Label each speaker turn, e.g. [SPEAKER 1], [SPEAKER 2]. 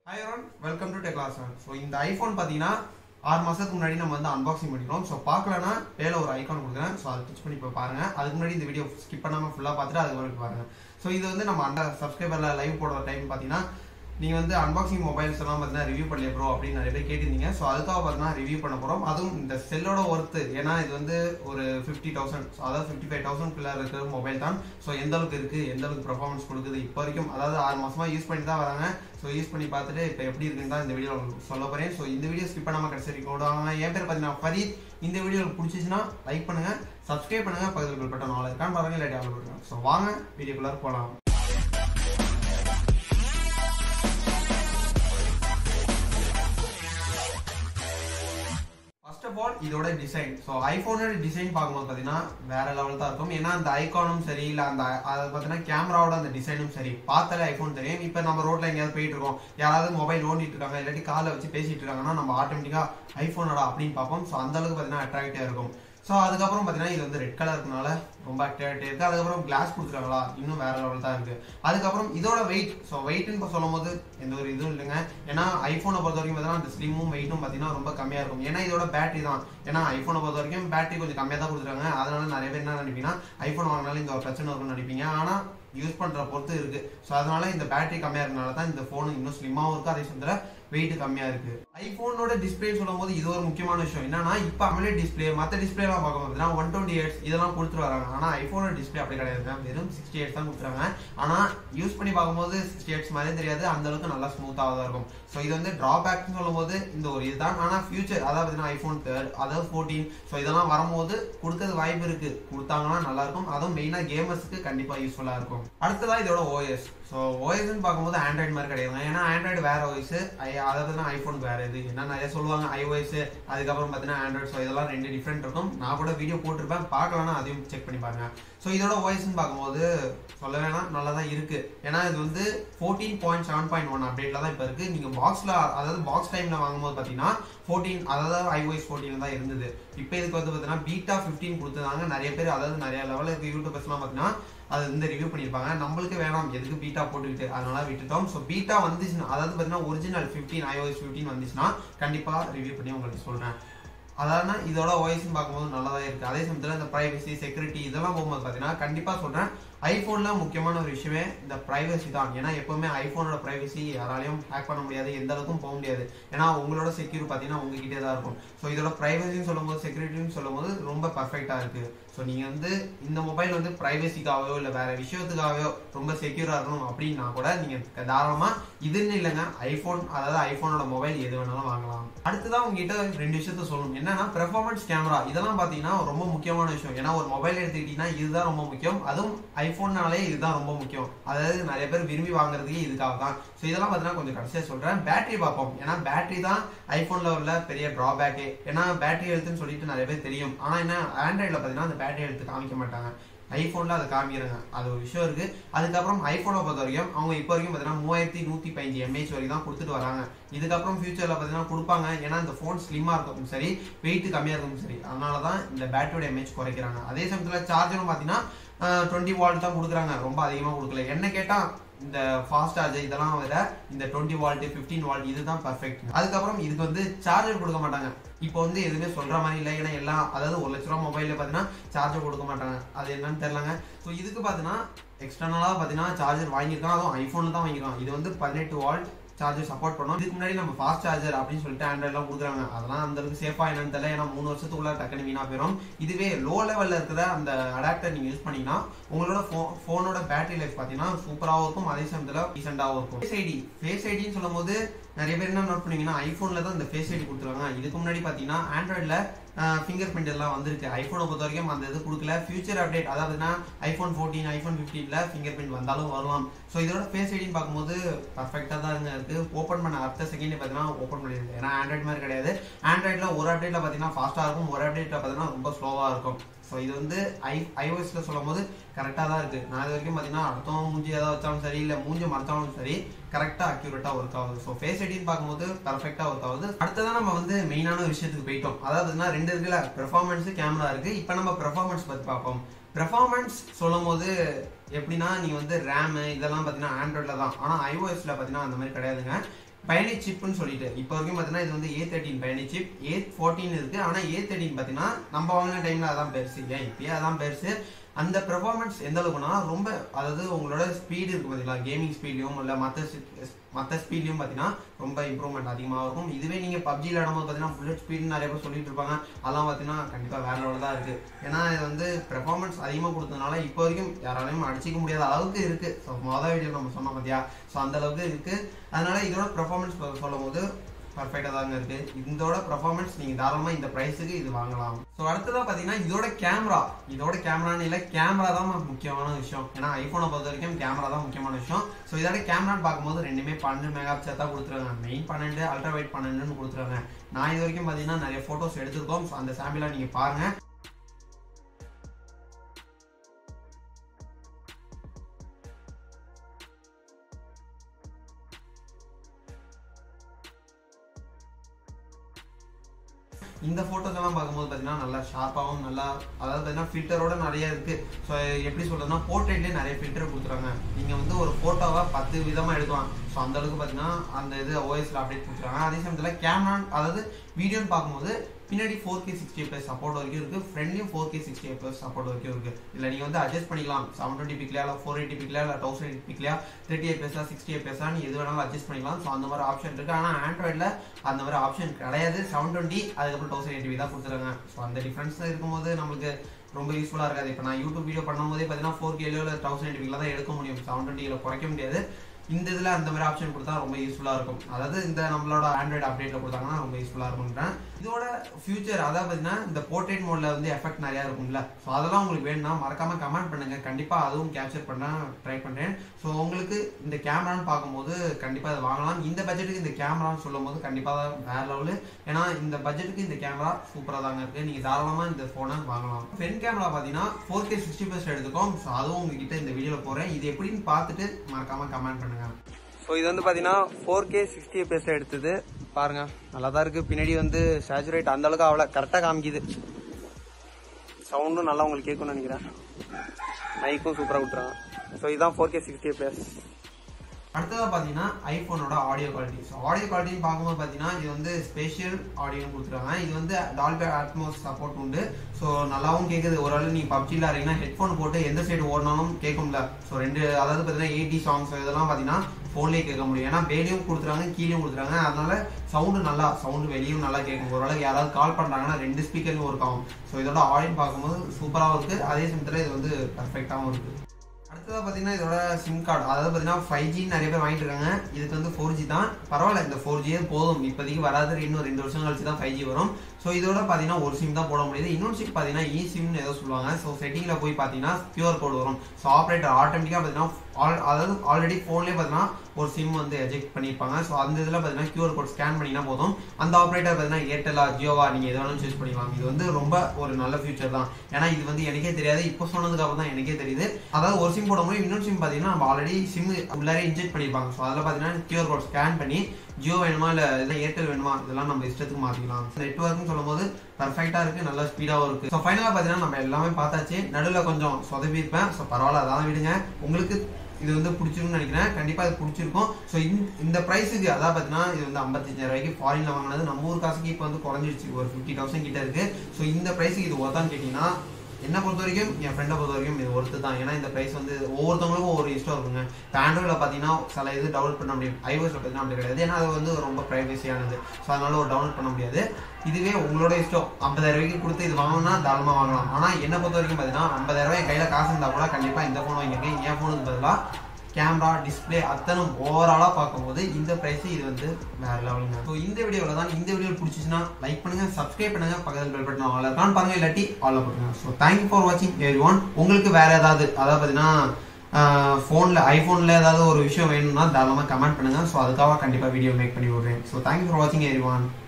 [SPEAKER 1] hi and welcome to டெக்லாஸ் so இந்த iPhone பார்த்தீங்கன்னா ஆறு மாதத்துக்கு முன்னாடி நம்ம வந்து அன்பாக்சிங் பண்ணிக்கிறோம் ஸோ பார்க்கலன்னா மேலே ஒரு ஐகான் கொடுக்குறேன் ஸோ அதை டச் பண்ணி இப்போ பாருங்க அதுக்கு முன்னாடி இந்த வீடியோ ஸ்கிப் பண்ணாமல் ஃபுல்லாக பார்த்துட்டு அதுக்கு வரைக்கும் பாருங்க ஸோ இது வந்து நம்ம அந்த சப்ஸ்கிரைபரில் லைவ் போடுற டைம் பார்த்தீங்கன்னா நீங்கள் வந்து அன்பாக்சிங் மொபைல்ஸ் எல்லாம் பார்த்தீங்கன்னா ரிவ்யூ பண்ணல ப்ரோ அப்படின்னு நிறைய பேர் கேட்டிருந்தீங்க ஸோ அதுக்காக பார்த்தீங்கன்னா ரிவ்யூ பண்ண போகிறோம் அதுவும் இந்த செல்லோட ஒர்த்து ஏன்னா இது வந்து ஒரு ஃபிஃப்டி தௌசண்ட் அதாவது ஃபிஃப்டி ஃபைவ் தௌசண்ட்குள்ளே இருக்கிற மொபைல் தான் ஸோ எந்த அளவுக்கு இருக்குது எந்த அளவுக்கு பெர்ஃபார்மன்ஸ் கொடுக்குது இப்போ வரைக்கும் அதாவது ஆறு மாசமா யூஸ் பண்ணி தான் வராங்க ஸோ யூஸ் பண்ணி பார்த்துட்டு இப்போ எப்படி இருக்குன்னு தான் இந்த வீடியோ உங்களுக்கு சொல்ல போகிறேன் ஸோ இந்த வீடியோ ஸ்கிப் பண்ணாமல் கடைசி வரைக்கும் விடுவாங்க என் பேர் பார்த்தீங்கன்னா ஃபரீத் இந்த வீடியோ உங்களுக்கு பிடிச்சிச்சுன்னா லைக் பண்ணுங்க சப்ஸ்கிரைப் பண்ணுங்க பக்கத்தில் பில் பட்டன் நாலு இருக்கான்னு பாருங்க இல்லை டவுன்லோட் பண்ணுங்க ஸோ வாங்க வீடியோக்குள்ளார போகலாம் ஃபர்ஸ்ட் ஆஃப் ஆல் இதோட டிசைன் ஸோ ஐஃபோனோட டிசைன் பார்க்கும்போது பார்த்தீங்கன்னா வேற லெவல் தான் இருக்கும் ஏன்னா அந்த ஐகானும் சரி இல்லை அந்த அதை பார்த்தீங்கன்னா கேமராவோட அந்த டிசைனும் சரி பார்த்தாலே ஐஃபோன் தெரியும் இப்போ நம்ம ரோட்ல எங்கேயாவது போயிட்டு இருக்கோம் யாராவது மொபைல் ஓடிட்டு இருக்காங்க இல்லாட்டி காலை வச்சு பேசிட்டு இருக்காங்கன்னா நம்ம ஆட்டோமேட்டிக்காக ஐஃபோனோட அப்படின்னு பார்ப்போம் ஸோ அந்த அளவுக்கு பார்த்தீங்கன்னா அட்ராக்டிவாக இருக்கும் ஸோ அதுக்கப்புறம் பார்த்தீங்கன்னா இது வந்து ரெட் கலர் இருக்கனால ரொம்ப அட்ராக்டிவ் இருக்கு அதுக்கப்புறம் கிளாஸ் கொடுத்துருக்காங்களா இன்னும் வேற லெவல் தான் இருக்கு அதுக்கப்புறம் இதோட வெயிட் ஸோ வெயிட்னு இப்போ சொல்லும் போது எந்த ஒரு இதுவும் இல்லைங்க ஏன்னா ஐஃபோனை பொறுத்த வரைக்கும் பார்த்தீங்கன்னா அந்த ஸ்லிம்மும் வெயிட்டும் பார்த்தீங்கன்னா ரொம்ப கம்மியாக இருக்கும் ஏன்னா இதோட பேட்டரி தான் ஏன்னா ஐஃபோனை பொறுத்த வரைக்கும் பேட்டரி கொஞ்சம் கம்மியாக தான் கொடுத்துருக்காங்க அதனால நிறைய பேர் என்ன நினைப்பீங்கன்னா ஐஃபோன் வாங்கினாலும் இந்த ஒரு பிரச்சனை இருக்கும்னு நினைப்பீங்க ஆனால் யூஸ் பண்ற பொறுத்து இருக்கு ஸோ அதனால இந்த பேட்டரி கம்மியா இருக்கனால தான் இந்த ஃபோன் இன்னும் ஸ்லிம்மாவும் இருக்கு அதே சமயத்தில் வெயிட் கம்மியா இருக்கு ஐபோனோட டிஸ்பிளே சொல்லும் போது இது ஒரு முக்கியமான விஷயம் என்னன்னா இப்போ அமலே டிஸ்பிளே மற்ற டிஸ்பிளேலாம் பார்க்க பார்த்தீங்கன்னா ஒன் டுவெண்ட்டி எயிட்ஸ் இதெல்லாம் கொடுத்துட்டு வராங்க ஆனால் ஐபோனோட டிஸ்பிளே அப்படி கிடையாது வெறும் சிக்ஸ்டி எயிட்ஸ் தான் கொடுத்துறாங்க ஆனால் யூஸ் பண்ணி பார்க்கும்போது சிக்ஸ்டி எயிட்ஸ் மாதிரியே தெரியாது அந்த அளவுக்கு நல்லா ஸ்மூத்தாக தான் இருக்கும் ஸோ இது வந்து டிராபேக்னு சொல்லும் போது இந்த ஒரு இதுதான் ஆனால் ஃபியூச்சர் அதாவது பார்த்தீங்கன்னா ஐஃபோன் தேர்ட் அதாவது ஃபோர்டீன் ஸோ இதெல்லாம் வரும்போது கொடுக்கறது வாய்ப்பு இருக்கு கொடுத்தாங்கன்னா நல்லா இருக்கும் அதுவும் மெயினாக கேமர்ஸ்க்கு கண்டிப்பாக யூஸ்ஃபுல்லாக இருக்கும் அடுத்ததான் இதோட ஓஎஸ் ஸோ ஓஎஸ்ன்னு பார்க்கும்போது ஆண்ட்ராய்டு மாதிரி கிடையாது ஏன்னா ஆண்ட்ராய்டு வேற ஓஎஸ் அதாவது ஐஃபோன் வேற இது என்ன நிறைய சொல்லுவாங்க ஐஓஎஸ் அதுக்கப்புறம் பார்த்தீங்கன்னா ஆண்ட்ராய்டு ஸோ இதெல்லாம் ரெண்டு டிஃப்ரெண்ட் இருக்கும் நான் கூட வீடியோ போட்டிருப்பேன் பார்க்கலன்னா அதையும் செக் பண்ணி பாருங்க ஸோ இதோட ஓஎஸ்ன்னு பார்க்கும்போது சொல்ல வேணாம் நல்லா தான் இருக்கு ஏன்னா இது வந்து fourteen point seven point one அப்டேட்ல தான் இப்போ இருக்கு நீங்க பாக்ஸ்ல அதாவது பாக்ஸ் டைம்ல வாங்கும்போது பார்த்தீங்கன்னா ஃபோர்டீன் அதாவது ஐஓஎஸ் ஃபோர்டீன் தான் இருந்தது இப்போ இதுக்கு வந்து பார்த்தீங்கன்னா பீட்டா ஃபிஃப்டீன் கொடுத்துருந்தாங்க நிறைய பேர் அதாவது நிறைய லெவலில் இருக்க யூடியூபர்ஸ்லாம் பார்த்தீங்கன்னா அது வந்து ரிவ்யூ பண்ணியிருப்பாங்க நம்மளுக்கு வேணாம் எதுக்கு பீட்டா போட்டுக்கிட்டு அதனால விட்டுட்டோம் ஸோ பீட்டா வந்துச்சுன்னா அதாவது பார்த்தீங்கன்னா ஒரிஜினல் ஃபிஃப்டீன் ஐஓஎஸ் ஃபிஃப்டீன் வந்துச்சுன்னா கண்டிப்பாக ரிவ்யூ பண்ணி உங்களுக்கு சொல்கிறேன் அதாவது இதோட வாய்ஸ்னு பார்க்கும்போது நல்லா தான் இருக்குது அதே சமயத்தில் இந்த ப்ரைவசி செக்யூரிட்டி இதெல்லாம் போகும்போது பார்த்தீங்கன்னா கண்டிப்பாக சொல்கிறேன் ஐஃபோனில் முக்கியமான ஒரு விஷயமே இந்த ப்ரைவசி தான் ஏன்னா எப்போவுமே ஐஃபோனோட ப்ரைவசி யாராலையும் ஹேக் பண்ண முடியாது எந்த அளவுக்கும் போக முடியாது ஏன்னா உங்களோட செக்யூர் பார்த்தீங்கன்னா உங்ககிட்டே தான் இருக்கும் ஸோ இதோட ப்ரைவசின்னு சொல்லும்போது செக்யூரிட்டின்னு சொல்லும்போது ரொம்ப பர்ஃபெக்டாக இருக்குது ஸோ நீங்கள் வந்து இந்த மொபைல் வந்து ப்ரைவசிக்காகவோ இல்லை வேற விஷயத்துக்காகவோ ரொம்ப செக்யூராக இருக்கணும் அப்படின்னா கூட நீங்கள் தாராளமாக இதுன்னு இல்லைங்க ஐஃபோன் அதாவது ஐஃபோனோட மொபைல் எது வேணாலும் வாங்கலாம் அடுத்ததான் உங்ககிட்ட ரெண்டு விஷயத்த சொல்லணும் என்னன்னா பெர்ஃபார்மன்ஸ் கேமரா இதெல்லாம் பார்த்தீங்கன்னா ரொம்ப முக்கியமான விஷயம் ஏன்னா ஒரு மொபைல் எடுத்துக்கிட்டீங்கன்னா இதுதான் ரொம்ப முக்கியம் அதுவும் ஐஃபோன்னாலே இதுதான் ரொம்ப முக்கியம் அதாவது நிறைய பேர் விரும்பி வாங்குறதுக்கே இதுக்காக தான் ஸோ இதெல்லாம் பார்த்தீங்கன்னா கொஞ்சம் கடைசியாக சொல்கிறேன் பேட்டரி பார்ப்போம் ஏன்னா பேட்டரி தான் ஐஃபோனில் உள்ள பெரிய ட்ராபேக்கே ஏன்னா பேட்டரி எழுத்துன்னு சொல்லிட்டு நிறைய பேர் தெரியும் ஆனால் என்ன ஆண்ட்ராய்டில் பார்த்தீங்கன்னா அந்த பேட்டரி எழுத்து காமிக்க மாட்டாங்க ஐஃபோனில் அதை காமிக்கிறாங்க அது ஒரு விஷயம் இருக்குது அதுக்கப்புறம் ஐஃபோனை பொறுத்த வரைக்கும் அவங்க இப்போ வரைக்கும் பார்த்தீங்கன்னா மூவாயிரத்தி நூற்றி பதினஞ்சு எம்ஏஹெச் வரைக்கும் தான் கொடுத்துட்டு வராங்க இதுக்கப்புறம் ஃபியூச்சரில் பார்த்தீங்கன்னா கொடுப்பாங்க ஏன்னா இந்த ஃபோன் ஸ்லிம்மாக இருக்கும் சரி வெயிட் கம்மியாக இருக்கும் சரி அதனால தான் இந்த பேட்டரியோட எம்ஏஹெச் குறைக்கிறாங்க அதே சமயத்தில் சார்ஜரும் பார்த்தீங்கன்னா டுவெண்ட்டி வால்ட் தான் கொடுக்குறாங்க ரொம்ப அதிகமாக கொடுக்கல என்ன கேட்டால் இந்த ஃபாஸ்ட் சார்ஜ் இதெல்லாம் விட இந்த டுவெண்ட்டி வால்ட் ஃபிஃப்டீன் வால்ட் இதுதான் பர்ஃபெக்ட் அதுக்கப்புறம் இதுக்கு வந்து சார்ஜர் கொடுக்க மாட்டாங்க இப்போ வந்து எதுவுமே சொல்ற மாதிரி இல்லை ஏன்னா எல்லாம் அதாவது ஒரு லட்ச ரூபா மொபைலில் பார்த்தீங்கன்னா சார்ஜர் கொடுக்க மாட்டாங்க அது என்னன்னு தெரிலங்க ஸோ இதுக்கு பார்த்தீங்கன்னா எக்ஸ்டர்னலாக பார்த்தீங்கன்னா சார்ஜர் வாங்கியிருக்கான் அதுவும் ஐஃபோனில் தான் வாங்கியிருக்கான் இது வந்து பதினெட்டு வால்ட் சார்ஜர் சப்போர்ட் பண்ணோம் இதுக்கு முன்னாடி நம்ம ஃபாஸ்ட் சார்ஜர் அப்படின்னு சொல்லிட்டு ஆண்ட்ராய்ட்லாம் கொடுக்குறாங்க அதெல்லாம் அந்த அளவுக்கு சேஃபா என்னன்னு தெரியல ஏன்னா மூணு வருஷத்துக்குள்ள டக்குனு வீணா போயிடும் இதுவே லோ லெவல்ல இருக்கிற அந்த அடாப்டர் நீங்க யூஸ் பண்ணீங்கன்னா உங்களோட ஃபோனோட பேட்டரி லைஃப் பார்த்தீங்கன்னா சூப்பராகவும் இருக்கும் அதே சமயத்தில் ரீசெண்டாகவும் இருக்கும் ஃபேஸ் ஐடி ஃபேஸ் ஐடின்னு சொல்லும் போது நிறைய பேர் என்ன நோட் பண்ணீங்கன்னா ஐஃபோனில் தான் இந்த ஃபேஸ் ஐடி கொடுத்துருவாங்க இதுக்கு முன்னாடி பார்த்தீங்கன்னா ஆண்ட்ராய்டில் ஃபிங்கர் பிரிண்ட் எல்லாம் வந்திருக்கு ஐஃபோனை பொறுத்த வரைக்கும் அந்த இது கொடுக்கல ஃபியூச்சர் அப்டேட் அதாவதுனா ஐஃபோன் ஃபோர்டீன் ஐஃபோன் ஃபிஃப்டீனில் ஃபிங்கர் பிரிண்ட் வந்தாலும் வரலாம் ஸோ இதோட ஃபேஸ் ஐடின்னு பார்க்கும்போது பர்ஃபெக்டாக தான் இருங்க இருக்குது ஓப்பன் பண்ண அடுத்த செகண்ட் பார்த்தீங்கன்னா ஓப்பன் பண்ணியிருக்கு ஏன்னா ஆண்ட்ராய்டு மாதிரி கிடையாது ஆண்ட்ராய்டில் ஒரு அப்டேட்டில் பார்த்தீங்கன்னா ஃபாஸ்ட்டாக இருக்கும் ஒரு அப்டேட்டில் பார்த்தீங்கன்னா ரொம்ப ஸ்லோவாக இருக்கும் ஸோ இது வந்து ஐ ஐஓஎஸ்ல சொல்லும் போது கரெக்டாக தான் இருக்குது நான் இது வரைக்கும் பார்த்தீங்கன்னா அடுத்தவங்க மூஞ்சி ஏதாவது வச்சாலும் சரி இல்லை மூஞ்சி மறைச்சாலும் சரி கரெக்டாக அக்யூரேட்டாக ஒர்க் ஆகுது ஸோ ஃபேஸ் ஐடின்னு பார்க்கும்போது பர்ஃபெக்டாக ஒர்க் ஆகுது அடுத்ததான் நம்ம வந்து மெயினான விஷயத்துக்கு போயிட்டோம் அதாவது ரெண்டு இருக்குல்ல பெர்ஃபார்மன்ஸ் கேமரா இருக்கு இப்போ நம்ம பெர்ஃபார்மன்ஸ் பற்றி பார்ப்போம் பெர்ஃபார்மன்ஸ் சொல்லும் போது எப்படின்னா நீங்க வந்து ரேமு இதெல்லாம் பார்த்தீங்கன்னா ஆண்ட்ராய்டில் தான் ஆனால் ஐஓஎஸ்ல பார்த்தீங்கன்னா அந்த மாதிரி கிடையாதுங்க பயணி சிப்னு சொல்லிட்டு இப்போ வரைக்கும் பார்த்தீங்கன்னா இது வந்து A thirteen bionic chip A fourteen இருக்கு ஆனால் ஏ தேர்ட்டின் பார்த்தீங்கன்னா நம்ம வாங்கின டைம்ல அதான் பெருசு ஏன் இப்பயே அதான் பெருசு அந்த பெர்ஃபார்மன்ஸ் எந்த அளவுக்குனா ரொம்ப அதாவது உங்களோட ஸ்பீடு இருக்கு பார்த்தீங்களா கேமிங் ஸ்பீட்லையும் இல்லை மற்ற மற்ற ஸ்பீட்லையும் பார்த்தீங்கன்னா ரொம்ப இம்ப்ரூவ்மெண்ட் அதிகமாக இருக்கும் இதுவே நீங்கள் பப்ஜி விளையாடும்போது பார்த்தீங்கன்னா புல்லட் ஸ்பீடுன்னு நிறைய பேர் சொல்லிட்டு இருப்பாங்க அதெல்லாம் பார்த்தீங்கன்னா கண்டிப்பாக வேற லெவலில் தான் இருக்குது ஏன்னா இது வந்து பெர்ஃபார்மன்ஸ் அதிகமாக கொடுத்ததுனால இப்போ வரைக்கும் யாராலையும் அடிச்சிக்க முடியாத அளவுக்கு இருக்குது ஸோ மொதல் வீடியோ நம்ம சொன்னோம் பார்த்தியா ஸோ அந்த அளவுக்கு இருக்குது அதனால இதோட பெர்ஃபார்மன்ஸ் சொல்லும் போது பர்ஃபெக்டாக தாங்க இருக்கு இதோட பெர்ஃபார்மன்ஸ் நீங்க தாராளமா இந்த பிரைஸுக்கு இது வாங்கலாம் ஸோ அடுத்ததா பாத்தீங்கன்னா இதோட கேமரா இதோட கேமரான்னு இல்லை கேமரா தான் முக்கியமான விஷயம் ஏன்னா ஐபோனை பொறுத்த வரைக்கும் கேமரா தான் முக்கியமான விஷயம் ஸோ இதோட கேமரான்னு பார்க்கும்போது ரெண்டுமே பன்னெண்டு மெகா பிக்சல் தான் கொடுத்துருக்காங்க மெயின் பன்னெண்டு அல்ட்ரா வைட் பன்னெண்டுன்னு கொடுத்துருக்காங்க நான் இது வரைக்கும் பாத்தீங்கன்னா நிறைய போட்டோஸ் எடுத்திருக்கோம் ஸோ அந்த சாம்பிளா நீங்க பாருங்க இந்த ஃபோட்டோஸ் எல்லாம் பார்க்கும்போது பார்த்தீங்கன்னா நல்லா ஷார்ப்பாகவும் நல்லா அதாவது பார்த்தீங்கன்னா ஃபில்டரோட நிறைய இருக்கு ஸோ எப்படி சொல்றதுன்னா போர்ட்ரேட்லேயே நிறைய ஃபில்டர் கொடுத்துறாங்க நீங்கள் வந்து ஒரு ஃபோட்டோவை பத்து விதமாக எடுக்கலாம் ஸோ அந்த அளவுக்கு பார்த்தீங்கன்னா அந்த இது ஓஎஸ்ல அப்டேட் கொடுத்துறாங்க அதே சமயத்தில் கேமரா அதாவது வீடியோன்னு பார்க்கும்போது பின்னாடி four K sixty plus support வரைக்கும் இருக்கு ஃப்ரெண்ட்லையும் four K sixty plus support வரைக்கும் இருக்கு இல்லை நீங்கள் வந்து அட்ஜஸ்ட் பண்ணிக்கலாம் செவன் டுவெண்ட்டி பிக்லையா இல்லை ஃபோர் எயிட்டி பிக்லையா இல்லை தௌசண்ட் எயிட் பிக்லையா தேர்ட்டி எயிட் ப்ளஸா சிக்ஸ்டி எயிட் ப்ளஸா நீ எது வேணாலும் அட்ஜஸ்ட் பண்ணிக்கலாம் ஸோ அந்த மாதிரி ஆப்ஷன் இருக்கு ஆனால் ஆண்ட்ராய்டில் அந்த மாதிரி ஆப்ஷன் கிடையாது செவன் டுவெண்ட்டி அதுக்கப்புறம் தௌசண்ட் எயிட்டி தான் கொடுத்துருங்க ஸோ அந்த டிஃப்ரென்ஸ் இருக்கும்போது நம்மளுக்கு ரொம்ப யூஸ்ஃபுல்லாக இருக்காது இப்போ நான் யூடியூப் வீடியோ பண்ணும்போதே பார்த்தீங்கன்னா ஃபோர் கேலோ இல்லை தௌசண்ட் எயிட்டியில் தான் எடுக்க முடியும் செவன் டுவெண்ட்டியில் குறைக்க முடியாது இந்த இதில் அந்த மாதிரி ஆப்ஷன் கொடுத்தா ரொம்ப யூஸ்ஃபுல்லாக இருக்கும் அதாவது இந்த நம்மளோட ஆண்ட்ராய்டு அப்டேட்டில் கொடுத்தாங்கன்னா ரொம்ப யூஸ்ஃபுல்லாக இருக்கும்ன்றேன் இதோட ஃபியூச்சர் அதாவது பார்த்தீங்கன்னா இந்த போர்ட்ரேட் மோடில் வந்து எஃபெக்ட் நிறையா இருக்கும்ல ஸோ அதெல்லாம் உங்களுக்கு வேணும்னா மறக்காம கமெண்ட் பண்ணுங்க கண்டிப்பாக அதுவும் கேப்சர் பண்ண ட்ரை பண்ணுறேன் ஸோ உங்களுக்கு இந்த கேமரான்னு பார்க்கும்போது கண்டிப்பாக அதை வாங்கலாம் இந்த பட்ஜெட்டுக்கு இந்த கேமரான்னு சொல்லும் போது கண்டிப்பாக வேற லெவலு ஏன்னா இந்த பட்ஜெட்டுக்கு இந்த கேமரா சூப்பராக தாங்க இருக்குது நீங்கள் தாராளமாக இந்த ஃபோனை வாங்கலாம் ஃப்ரண்ட் கேமரா பார்த்தீங்கன்னா ஃபோர் கே சிக்ஸ்டி ப்ளஸ் எடுத்துக்கோம் ஸோ அதுவும் உங்ககிட்ட இந்த வீடியோவில் போகிறேன் இது எப்படின்னு பார்த்துட்டு மறக்காம கமெண்ட் பண்ணுங்க ஸோ இது வந்து பார்த்தீங்கன்னா ஃபோர் கே சிக்ஸ்டி எஃப்எஸ் எடுத்தது பாருங்க நல்லா தான் இருக்கு பின்னாடி வந்து சேச்சுரேட் அந்த அளவுக்கு அவ்வளோ கரெக்டாக காமிக்குது சவுண்டும் நல்லா உங்களுக்கு கேட்கும்னு நினைக்கிறேன் மைக்கும் சூப்பராக விட்டுறாங்க ஸோ இதுதான் ஃபோர் கே சிக்ஸ்டி எஃப்எஸ் அடுத்ததாக பார்த்தீங்கன்னா ஐஃபோனோட ஆடியோ குவாலிட்டி ஸோ ஆடியோ குவாலிட்டின்னு பார்க்கும்போது பார்த்தீங்கன்னா இது வந்து ஸ்பெஷல் ஆடியோன்னு கொடுத்துருக்காங்க இது வந்து டால்பி அட்மோஸ் சப்போர்ட் உண்டு ஸோ நல்லாவும் கேட்குது ஓரளவு நீங்கள் பப்ஜியில் இருக்கீங்கன்னா ஹெட்ஃபோன் போட்டு எந்த சைடு ஓடினாலும் கேட்கும்ல ஸோ ரெண்டு அதாவது பார்த்தீங்கன்னா எயிட்டி சாங்ஸ் இதெல்லாம் பார்த்தீங்கன்னா ஃபோன்லேயே கேட்க முடியும் ஏன்னா மேலேயும் கொடுத்துறாங்க கீழேயும் கொடுத்துறாங்க அதனால சவுண்டு நல்லா சவுண்டு வெளியும் நல்லா கேட்கும் ஓரளவுக்கு யாராவது கால் பண்ணுறாங்கன்னா ரெண்டு ஸ்பீக்கரும் ஒர்க் ஆகும் ஸோ இதோட ஆடியோ பார்க்கும்போது சூப்பராகவும் இருக்குது அதே சமயத்தில் இது வந்து பர்ஃபெக்டாகவும் இருக்குது அடுத்ததாக பார்த்தீங்கன்னா இதோட சிம் கார்டு அதாவது பார்த்தீங்கன்னா ஃபைவ் ஜி நிறைய பேர் வாங்கிட்டு இருக்காங்க இதுக்கு வந்து ஃபோர் ஜி தான் பரவாயில்ல இந்த ஃபோர் ஜியே போதும் இப்போதைக்கு வராது இன்னும் ரெண்டு வருஷம் கழிச்சு தான் ஃபைவ் ஜி வரும் ஸோ இதோட பார்த்தீங்கன்னா ஒரு சிம் தான் போட முடியுது இன்னொரு சிம் பார்த்தீங்கன்னா இ சிம்னு ஏதோ சொல்லுவாங்க ஸோ செட்டிங்கில் போய் பார்த்தீங்கன்னா கியூஆர் கோடு வரும் ஸோ ஆப்ரேட்டர் ஆட்டோமேட்டிக்காக பார்த்தீங்கன்னா ஆல் அதாவது ஆல்ரெடி ஃபோன்லேயே பார்த்தீங்கன்னா ஒரு சிம் வந்து எஜெக்ட் பண்ணியிருப்பாங்க ஸோ அந்த இதில் பார்த்தீங்கன்னா கியூஆர் கோட் ஸ்கேன் பண்ணினா போதும் அந்த ஆப்ரேட்டர் பார்த்தீங்கன்னா ஏர்டெல்லா ஜியோவா நீங்கள் எது வேணாலும் சூஸ் பண்ணிக்கலாம் இது வந்து ரொம்ப ஒரு நல்ல ஃபியூச்சர் தான் ஏன்னா இது வந்து எனக்கே தெரியாது இப்போ சொன்னதுக்கு அப்புறம் தான் எனக்கே தெரியுது அதாவது ஒரு சிம் போட முடியும் இன்னொரு சிம் பார்த்தீங்கன்னா நம்ம ஆல்ரெடி சிம் உள்ளாரே இன்ஜெக்ட் பண்ணியிருப்பாங்க ஸோ அதில் பார்த்தீங்கன்னா கியூஆர் கோட் ஸ்கேன் பண்ணி ஜியோ வேணுமா இல்லை இல்லை ஏர்டெல் வேணுமா இதெல்லாம் நம்ம இஷ்டத்துக்கு மாற்றிக்கலாம் நெட்ஒர்க்னு சொல்லும்போது பர்ஃபெக்டாக இருக்குது நல்லா ஸ்பீடாகவும் இருக்குது ஸோ ஃபைனலாக பார்த்தீங்கன்னா நம்ம எல்லாமே பார்த்தாச்சு நடுவில் கொஞ்சம் சொதப்பியிருப்பேன் ஸோ பரவாயில்ல அதான் விடுங்க உங்களுக்கு இது வந்து பிடிச்சிருக்கும்னு நினைக்கிறேன் கண்டிப்பாக இது பிடிச்சிருக்கும் ஸோ இந்த ப்ரைஸுக்கு அதாவது பார்த்தீங்கன்னா இது வந்து ஐம்பத்தஞ்சாயிரம் ரூபாய்க்கு ஃபாரினில் வாங்கினது நம்ம ஊர் காசுக்கு இப்போ வந்து குறைஞ்சிருச்சு ஒரு ஃபிஃப்டி தௌசண்ட் கிட்ட இருக்கு ஸோ இந்த ப்ரைஸுக்கு இது ஒருத்தான்னு கேட்டிங்கன்னா என்ன பொறுத்த வரைக்கும் என் ஃப்ரெண்டை பொறுத்த வரைக்கும் இது ஒருத்து தான் ஏன்னா இந்த ப்ரைஸ் வந்து ஒவ்வொருத்தவங்களுக்கும் ஒவ்வொரு இஷ்டம் இருக்குங்க இப்போ ஆண்ட்ராய்டில் பார்த்தீங்கன்னா சில இது டவுன்லோட் பண்ண முடியும் ஐஓஎஸில் பார்த்தீங்கன்னா அப்படி கிடையாது ஏன்னா அது வந்து ரொம்ப ப்ரைவசியானது ஸோ அதனால ஒரு டவுன்லோட் பண்ண முடியாது இதுவே உங்களோட இஷ்டம் ஐம்பதாயிரம் ரூபாய்க்கு கொடுத்து இது வாங்கணும்னா தாராளமாக வாங்கலாம் ஆனால் என்ன பொறுத்த வரைக்கும் பார்த்தீங்கன்னா ஐம்பதாயிரம் ரூபாய் கையில் காசு இருந்தால் கூட கண்டிப்பாக இந்த ஃபோன் வாங்கியிருக்கேன் என் ஃபோனுக்கு பதிலாக கேமரா டிஸ்பிளே அத்தனும் ஓவராலாக பார்க்கும்போது இந்த ப்ரைஸ் இது வந்து வேற லெவலுங்க ஸோ இந்த வீடியோவில் தான் இந்த வீடியோ பிடிச்சிச்சுன்னா லைக் பண்ணுங்க சப்ஸ்கிரைப் பண்ணுங்க பக்கத்தில் பெல் பட்டன் ஆல் இருக்கான்னு பாருங்க இல்லாட்டி ஆல் பண்ணுங்க ஸோ தேங்க்யூ ஃபார் வாட்சிங் எவ்ரி ஒன் உங்களுக்கு வேற ஏதாவது அதாவது பார்த்தீங்கன்னா ஃபோனில் ஐஃபோனில் ஏதாவது ஒரு விஷயம் வேணும்னா தாராளமாக கமெண்ட் பண்ணுங்க ஸோ அதுக்காக கண்டிப்பாக வீடியோ மேக் பண்ணி விடுறேன் ஸோ தேங்க்யூ ஃபார் வாட்சிங் எவ்ரி ஒன்